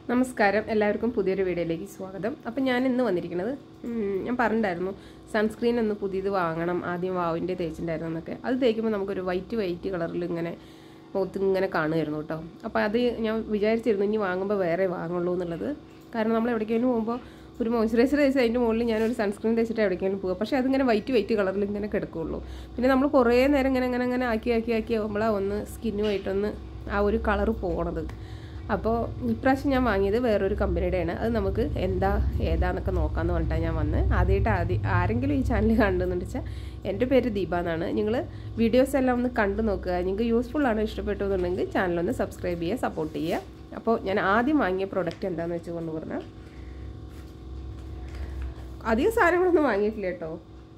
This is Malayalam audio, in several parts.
നമസ്കാരം എല്ലാവർക്കും പുതിയൊരു വീഡിയോയിലേക്ക് സ്വാഗതം അപ്പം ഞാൻ ഇന്ന് വന്നിരിക്കുന്നത് ഉം, ഞാൻ പറഞ്ഞിട്ടുണ്ടായിരുന്നു സൺസ്ക്രീൻ ഒന്ന് പുതിയത് വാങ്ങണം ആദ്യം വാവിൻ്റെ തേച്ചിട്ടുണ്ടായിരുന്നു എന്നൊക്കെ അത് തേക്കുമ്പോൾ നമുക്കൊരു വൈറ്റ് വൈറ്റ് കളറിൽ ഇങ്ങനെ മുഖത്ത് ഇങ്ങനെ കാണുമായിരുന്നു കേട്ടോ അപ്പോൾ അത് ഞാൻ വിചാരിച്ചിരുന്നു ഇനി വാങ്ങുമ്പോൾ വേറെ വാങ്ങുള്ളൂ എന്നുള്ളത് കാരണം നമ്മൾ എവിടേക്കെങ്കിലും പോകുമ്പോൾ ഒരു മോയ്സ്ചറൈസർ തേച്ച് അതിൻ്റെ മുകളിൽ ഞാനൊരു സൺസ്ക്രീൻ തേച്ചിട്ട് എവിടേക്കെങ്കിലും പോകുക പക്ഷേ അതിങ്ങനെ വൈറ്റ് വൈറ്റ് കളറിൽ ഇങ്ങനെ കിടക്കുകയുള്ളൂ പിന്നെ നമ്മൾ കുറേ നേരം ഇങ്ങനെ ഇങ്ങനെ ഇങ്ങനെ ആക്കി ആക്കി ആക്കി ആകുമ്പോഴാണ് ഒന്ന് സ്കിന്നുമായിട്ടൊന്ന് ആ ഒരു കളറ് പോണത് അപ്പോൾ ഇപ്രാവശ്യം ഞാൻ വാങ്ങിയത് വേറൊരു കമ്പനിയുടെയാണ് അത് നമുക്ക് എന്താ ഏതാന്നൊക്കെ നോക്കാമെന്ന് പറഞ്ഞിട്ടാണ് ഞാൻ വന്ന് ആദ്യമായിട്ട് ആദ്യം ആരെങ്കിലും ഈ ചാനൽ കണ്ടെന്ന് വെച്ചാൽ എൻ്റെ പേര് ദീപ എന്നാണ് നിങ്ങൾ വീഡിയോസ് എല്ലാം ഒന്ന് കണ്ടു നോക്കുക നിങ്ങൾക്ക് യൂസ്ഫുൾ ആണ് ഇഷ്ടപ്പെട്ടു എന്നുണ്ടെങ്കിൽ ചാനലൊന്ന് സബ്സ്ക്രൈബ് ചെയ്യുക സപ്പോർട്ട് ചെയ്യുക അപ്പോൾ ഞാൻ ആദ്യം വാങ്ങിയ പ്രോഡക്റ്റ് എന്താണെന്ന് വെച്ച് കൊണ്ട് പറഞ്ഞാൽ അധികം സാധനങ്ങളൊന്നും വാങ്ങിയിട്ടില്ല കേട്ടോ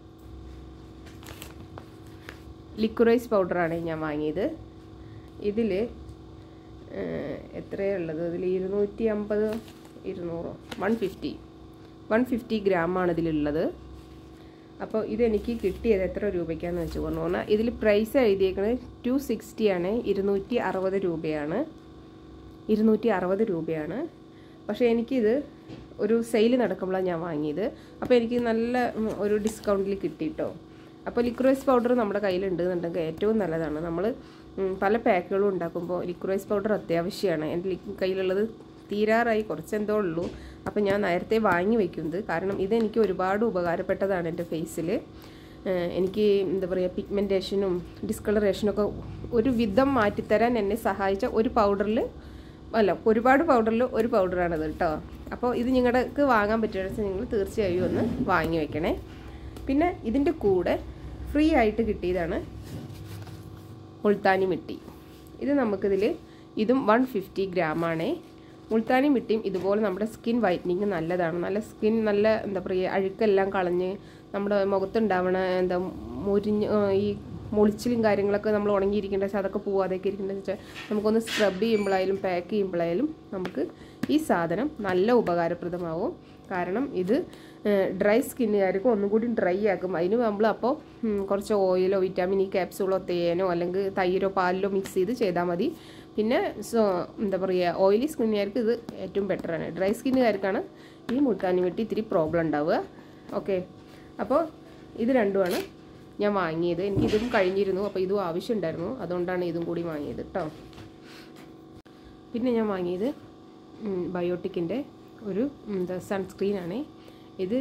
ലിക്വിറൈസ് പൗഡറാണ് ഞാൻ വാങ്ങിയത് ഇതിൽ എത്രയുള്ളത് ഇതിൽ ഇരുന്നൂറ്റി അമ്പത് ഇരുന്നൂറോ വൺ ഫിഫ്റ്റി വൺ ഫിഫ്റ്റി ഗ്രാമാണ് ഇതിലുള്ളത് അപ്പോൾ ഇതെനിക്ക് കിട്ടിയത് എത്ര രൂപയ്ക്കാന്ന് വെച്ച് പറഞ്ഞു പറഞ്ഞാൽ ഇതിൽ പ്രൈസ് എഴുതിയേക്കുന്നത് ടു സിക്സ്റ്റി ആണ് ഇരുന്നൂറ്റി അറുപത് രൂപയാണ് ഇരുന്നൂറ്റി അറുപത് രൂപയാണ് പക്ഷേ എനിക്കിത് ഒരു സെയിൽ നടക്കുമ്പോഴാണ് ഞാൻ വാങ്ങിയത് അപ്പോൾ എനിക്ക് നല്ല ഉം, ഒരു ഡിസ്കൗണ്ടിൽ കിട്ടിയിട്ടോ അപ്പോൾ ലിക്വിറൈസ് പൗഡർ നമ്മുടെ കയ്യിലുണ്ട് എന്നുണ്ടെങ്കിൽ ഏറ്റവും നല്ലതാണ് നമ്മൾ ഉം, പല പാക്കുകളും ഉണ്ടാക്കുമ്പോൾ ലിക്വിറൈസ് പൗഡർ അത്യാവശ്യമാണ് എൻ്റെ ലി- കയ്യിലുള്ളത് തീരാറായി കുറച്ചെന്തോ ഉള്ളൂ അപ്പോൾ ഞാൻ നേരത്തെ വാങ്ങി വെക്കുന്നത് കാരണം ഇതെനിക്ക് ഒരുപാട് ഉപകാരപ്പെട്ടതാണ് എൻ്റെ ഫേസിൽ എനിക്ക് എന്താ പറയുക പിഗ്മെൻറ്റേഷനും ഡിസ്കളറേഷനൊക്കെ ഒരു വിധം മാറ്റിത്തരാൻ എന്നെ സഹായിച്ച ഒരു പൗഡറിൽ അല്ല ഒരുപാട് പൗഡറിൽ ഒരു പൗഡറാണിത് കേട്ടോ അപ്പോൾ ഇത് നിങ്ങൾക്ക് വാങ്ങാൻ പറ്റുകയാണെന്ന് വെച്ചാൽ നിങ്ങൾ തീർച്ചയായും ഒന്ന് വാങ്ങി വെക്കണേ പിന്നെ ഇതിൻ്റെ കൂടെ ഫ്രീ ആയിട്ട് കിട്ടിയതാണ് മുൾത്താനി മിട്ടി ഇത് നമുക്കിതിൽ ഇതും വൺ ഫിഫ്റ്റി ഗ്രാമാണേ മുൾത്താനി മിട്ടിയും ഇതുപോലെ നമ്മുടെ സ്കിൻ വൈറ്റനിങ് നല്ലതാണ് നല്ല സ്കിൻ നല്ല എന്താ പറയുക അഴുക്കെല്ലാം കളഞ്ഞ് നമ്മുടെ മുഖത്തുണ്ടാവണ എന്താ മുരിഞ്ഞ് ആ, ഈ മുളിച്ചിലും കാര്യങ്ങളൊക്കെ നമ്മൾ ഉണങ്ങിയിരിക്കേണ്ട വെച്ചാൽ അതൊക്കെ പോവാതെയൊക്കെ ഇരിക്കേണ്ടത് വെച്ചാൽ നമുക്കൊന്ന് സ്ക്രബ് ചെയ്യുമ്പോഴായാലും പാക്ക് ചെയ്യുമ്പോഴായാലും നമുക്ക് ഈ സാധനം നല്ല ഉപകാരപ്രദമാവും കാരണം ഇത് ഡ്രൈ സ്കിന്നുകാർക്ക് ഒന്നും കൂടി ഡ്രൈ ആക്കും അതിന് നമ്മൾ അപ്പോൾ കുറച്ച് ഓയിലോ വിറ്റാമിൻ ഇ ക്യാപ്സൂളോ തേനോ അല്ലെങ്കിൽ തൈരോ പാലിലോ മിക്സ് ചെയ്ത് ചെയ്താൽ മതി പിന്നെ സോ എന്താ പറയുക ഓയിലി സ്കിന്നുകാർക്ക് ഇത് ഏറ്റവും ബെറ്ററാണ് ഡ്രൈ സ്കിന്നുകാർക്കാണ് ഈ മുൾത്താനി വെട്ടി ഇത്തിരി പ്രോബ്ലം ഉണ്ടാവുക ഓക്കെ അപ്പോൾ ഇത് രണ്ടുമാണ് ഞാൻ വാങ്ങിയത് എനിക്ക് ഇതും കഴിഞ്ഞിരുന്നു അപ്പോൾ ഇതും ആവശ്യമുണ്ടായിരുന്നു അതുകൊണ്ടാണ് ഇതും കൂടി വാങ്ങിയത് കേട്ടോ പിന്നെ ഞാൻ വാങ്ങിയത് ബയോട്ടിക്കിൻ്റെ ഒരു എന്താ സൺസ്ക്രീനാണ് ഇത്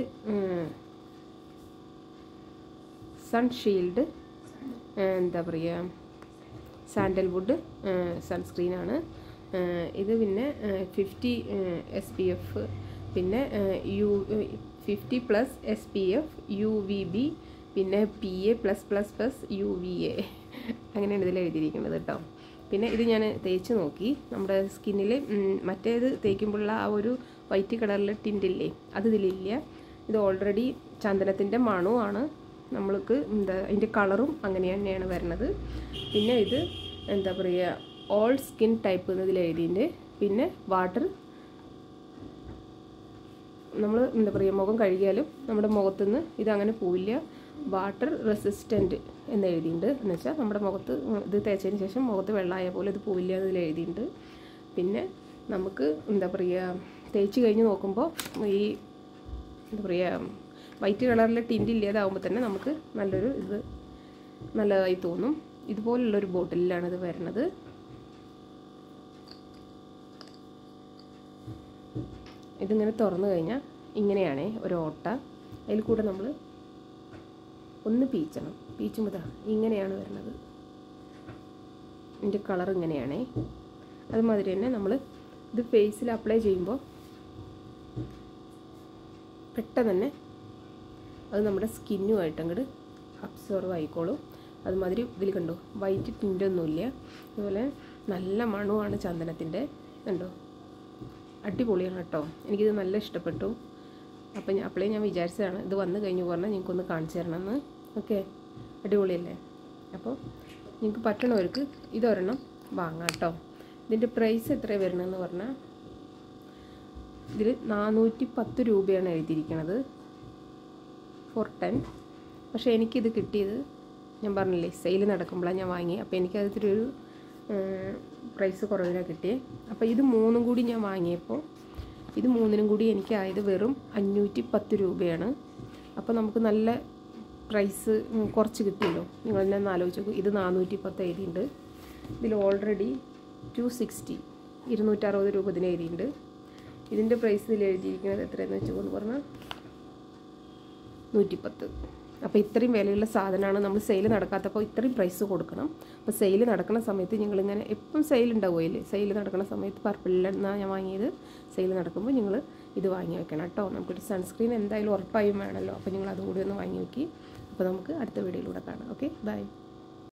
സൺഷീൽഡ് എന്താ പറയുക സാൻഡൽവുഡ് സൺസ്ക്രീനാണ് ഇത് പിന്നെ ഫിഫ്റ്റി എസ് പി എഫ് പിന്നെ U fifty plus S P F U V B പിന്നെ P A plus plus plus U V A അങ്ങനെയാണ് ഇതിൽ എഴുതിയിരിക്കുന്നത് കേട്ടോ പിന്നെ ഇത് ഞാൻ തേച്ച് നോക്കി നമ്മുടെ സ്കിന്നിൽ മറ്റേത് തേക്കുമ്പോഴുള്ള ആ ഒരു വൈറ്റ് കളറിലെ ടിൻറ്റില്ലേ അത് ഇതിലില്ല ഇത് ഓൾറെഡി ചന്ദനത്തിൻ്റെ മണവുമാണ് നമ്മൾക്ക് എന്താ അതിൻ്റെ കളറും അങ്ങനെ തന്നെയാണ് വരുന്നത് പിന്നെ ഇത് എന്താ പറയുക ഓൾ സ്കിൻ ടൈപ്പ് എന്നതിൽ എഴുതിയിട്ടുണ്ട് പിന്നെ വാട്ടർ നമ്മൾ എന്താ പറയുക മുഖം കഴുകിയാലും നമ്മുടെ മുഖത്തുനിന്ന് ഇതങ്ങനെ പോവില്ല വാട്ടർ റെസിസ്റ്റൻറ്റ് എന്ന് എഴുതിയിട്ടുണ്ട് എന്ന് വെച്ചാൽ നമ്മുടെ മുഖത്ത് ഇത് തേച്ചതിന് ശേഷം മുഖത്ത് വെള്ളമായ പോലെ ഇത് പോവില്ല എന്നതിൽ എഴുതിയിട്ടുണ്ട് പിന്നെ നമുക്ക് എന്താ പറയുക തേച്ച് കഴിഞ്ഞ് നോക്കുമ്പോൾ ഈ എന്താ പറയുക വൈറ്റ് കളറിലെ ടിൻ്റ് ഇല്ലാതാവുമ്പോൾ തന്നെ നമുക്ക് നല്ലൊരു ഇത് നല്ലതായി തോന്നും ഇതുപോലുള്ളൊരു ബോട്ടിലാണ് ഇത് വരുന്നത് ഇതിങ്ങനെ തുറന്നു കഴിഞ്ഞാൽ ഇങ്ങനെയാണേ ഒരു ഓട്ട അതിൽ കൂടെ നമ്മൾ ഒന്ന് പീച്ചണം പീച്ചുമ്പോൾ ദാ ഇങ്ങനെയാണ് വരുന്നത് ഇതിൻ്റെ കളർ ഇങ്ങനെയാണേ അതുമാതിരി തന്നെ നമ്മൾ ഇത് ഫേസിൽ അപ്ലൈ ചെയ്യുമ്പോൾ പെട്ടെന്ന് തന്നെ അത് നമ്മുടെ സ്കിന്നുമായിട്ട് അങ്ങോട്ട് അബ്സോർവ് ആയിക്കോളും അതുമാതിരി ഇതിൽ കണ്ടോ വൈറ്റ് ടിൻ്റൊന്നുമില്ല അതുപോലെ നല്ല മണമാണ് ചന്ദനത്തിൻ്റെ കണ്ടോ അടിപൊളിയാണ് കേട്ടോ എനിക്കിത് നല്ല ഇഷ്ടപ്പെട്ടു അപ്പം ഞാൻ അപ്പോഴേ ഞാൻ വിചാരിച്ചതാണ് ഇത് വന്നു കഴിഞ്ഞു പറഞ്ഞാൽ നിങ്ങൾക്കൊന്ന് കാണിച്ചു തരണമെന്ന് ഓക്കെ അടിപൊളിയല്ലേ അപ്പോൾ നിങ്ങൾക്ക് പറ്റണവർക്ക് ഇതൊരെണ്ണം വാങ്ങാം കേട്ടോ ഇതിൻ്റെ പ്രൈസ് എത്ര വരണമെന്ന് പറഞ്ഞാൽ ഇതിൽ നാനൂറ്റി പത്ത് രൂപയാണ് എഴുതിയിരിക്കുന്നത് ഫോർ ടെൻ പക്ഷേ എനിക്കിത് കിട്ടിയത് ഞാൻ പറഞ്ഞില്ലേ സെയിൽ നടക്കുമ്പോഴാണ് ഞാൻ വാങ്ങി അപ്പോൾ എനിക്കതിൽ ഒരു പ്രൈസ് കുറവിലാണ് കിട്ടിയേ അപ്പോൾ ഇത് മൂന്നും കൂടി ഞാൻ വാങ്ങിയപ്പോൾ ഇത് മൂന്നിനും കൂടി എനിക്കായത് വെറും അഞ്ഞൂറ്റി പത്ത് രൂപയാണ് അപ്പോൾ നമുക്ക് നല്ല പ്രൈസ് ഉം, കുറച്ച് കിട്ടിയല്ലോ നിങ്ങൾ തന്നെ ഒന്ന് ആലോചിച്ച് നോക്കൂ ഇത് നാനൂറ്റി പത്ത് എഴുതിയിട്ടുണ്ട് ഇതിൽ ഓൾറെഡി ടു സിക്സ്റ്റി ഇരുന്നൂറ്ററുപത് രൂപ ഇതിന് എഴുതിയിട്ടുണ്ട് ഇതിൻ്റെ പ്രൈസ് ഇതിൽ എഴുതിയിരിക്കുന്നത് എത്രയെന്ന് വെച്ചുകൊണ്ട് പറഞ്ഞാൽ നൂറ്റിപ്പത്ത് അപ്പോൾ ഇത്രയും വിലയുള്ള സാധനമാണ് നമ്മൾ സെയിൽ നടക്കാത്തപ്പോൾ ഇത്രയും പ്രൈസ് കൊടുക്കണം അപ്പോൾ സെയിൽ നടക്കുന്ന സമയത്ത് നിങ്ങളിങ്ങനെ എപ്പം സെയിൽ ഉണ്ടാവുമല്ലേ സെയിൽ നടക്കുന്ന സമയത്ത് പർപ്പിളിലെന്നാണ് ഞാൻ വാങ്ങിയത് സെയിൽ നടക്കുമ്പോൾ നിങ്ങൾ ഇത് വാങ്ങി വെക്കണം കേട്ടോ നമുക്കൊരു സൺസ്ക്രീൻ എന്തായാലും ഉറപ്പായും വേണമല്ലോ അപ്പോൾ നിങ്ങൾ അതുകൂടി ഒന്ന് വാങ്ങി വെക്കി അപ്പോൾ നമുക്ക് അടുത്ത വീഡിയോയിലൂടെ കാണാം ഓക്കെ ബൈ